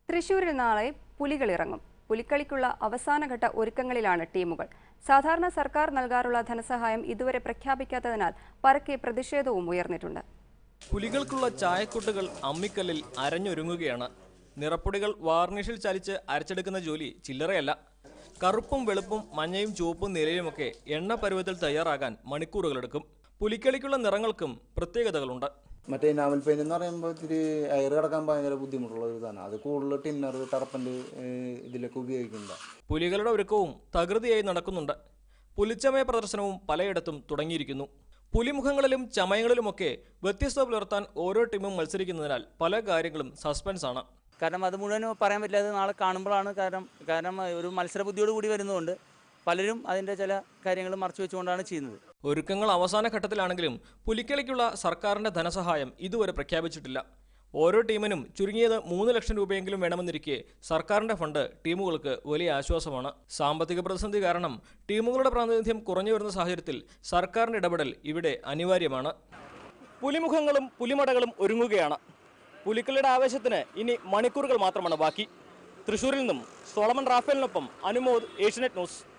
തൃശൂരിൽ നാളെ പുലികളിറങ്ങും പുലിക്കളിക്കുള്ള അവസാനഘട്ട ഒരുക്കങ്ങളിലാണ് ടീമുകൾ സാധാരണ സർക്കാർ നൽകാറുള്ള ധനസഹായം ഇതുവരെ പ്രഖ്യാപിക്കാത്തതിനാൽ പരക്കെ പ്രതിഷേധവും ഉയർന്നിട്ടുണ്ട് പുലികൾക്കുള്ള ചായക്കൊട്ടുകൾ അമ്മിക്കല്ലിൽ അരഞ്ഞൊരുങ്ങുകയാണ് നിറപ്പൊടികൾ വാർണിഷിൽ ചലിച്ച് അരച്ചെടുക്കുന്ന ജോലി ചില്ലറയല്ല കറുപ്പും വെളുപ്പും മഞ്ഞയും ചുവപ്പും നിലയുമൊക്കെ എണ്ണ പരുവത്തിൽ തയ്യാറാകാൻ മണിക്കൂറുകളെടുക്കും പുലിക്കളിക്കുള്ള നിറങ്ങൾക്കും പ്രത്യേകതകളുണ്ട് മറ്റേ നാവൽ പെയിന്റ് എന്ന് പറയുമ്പോൾ ഇത്തിരി അയർ കിടക്കാൻ ഭയങ്കര ബുദ്ധിമുട്ടുള്ള ഒരു ഇതാണ് അത് കൂടുതൽ ടിന്നർ ടർപ്പൻ്റ് ഇതിലൊക്കെ ഉപയോഗിക്കുന്നതാണ് പുലികളുടെ ഒരുക്കവും തകൃതിയായി നടക്കുന്നുണ്ട് പുലിച്ചമയ പ്രദർശനവും പലയിടത്തും തുടങ്ങിയിരിക്കുന്നു പുലിമുഖങ്ങളിലും ചമയങ്ങളിലുമൊക്കെ വ്യത്യസ്തത പുലർത്താൻ ഓരോ ടീമും മത്സരിക്കുന്നതിനാൽ പല കാര്യങ്ങളും സസ്പെൻസ് ആണ് കാരണം അത് മുഴുവൻ പറയാൻ പറ്റില്ല അത് നാളെ കാണുമ്പോഴാണ് കാരണം കാരണം ഒരു മത്സര ബുദ്ധിയോട് കൂടി വരുന്നതുകൊണ്ട് പലരും അതിൻ്റെ ചില കാര്യങ്ങൾ മറച്ചു വെച്ചുകൊണ്ടാണ് ചെയ്യുന്നത് ഒരുക്കങ്ങൾ അവസാന ഘട്ടത്തിലാണെങ്കിലും പുലിക്കളിക്കുള്ള സർക്കാരിന്റെ ധനസഹായം ഇതുവരെ പ്രഖ്യാപിച്ചിട്ടില്ല ഓരോ ടീമിനും ചുരുങ്ങിയത് മൂന്ന് ലക്ഷം രൂപയെങ്കിലും വേണമെന്നിരിക്കെ സർക്കാരിന്റെ ഫണ്ട് ടീമുകൾക്ക് വലിയ ആശ്വാസമാണ് സാമ്പത്തിക പ്രതിസന്ധി കാരണം ടീമുകളുടെ പ്രാതിനിധ്യം കുറഞ്ഞു വരുന്ന സാഹചര്യത്തിൽ സർക്കാരിന്റെ ഇടപെടൽ ഇവിടെ അനിവാര്യമാണ് പുലിമുഖങ്ങളും പുലിമടകളും ഒരുങ്ങുകയാണ് പുലിക്കളിയുടെ ആവേശത്തിന് ഇനി മണിക്കൂറുകൾ മാത്രമാണ് ബാക്കി തൃശൂരിൽ നിന്നും സോളമൻ റാഫേലിനൊപ്പം അനുമോദ് ഏഷ്യനെറ്റ് ന്യൂസ്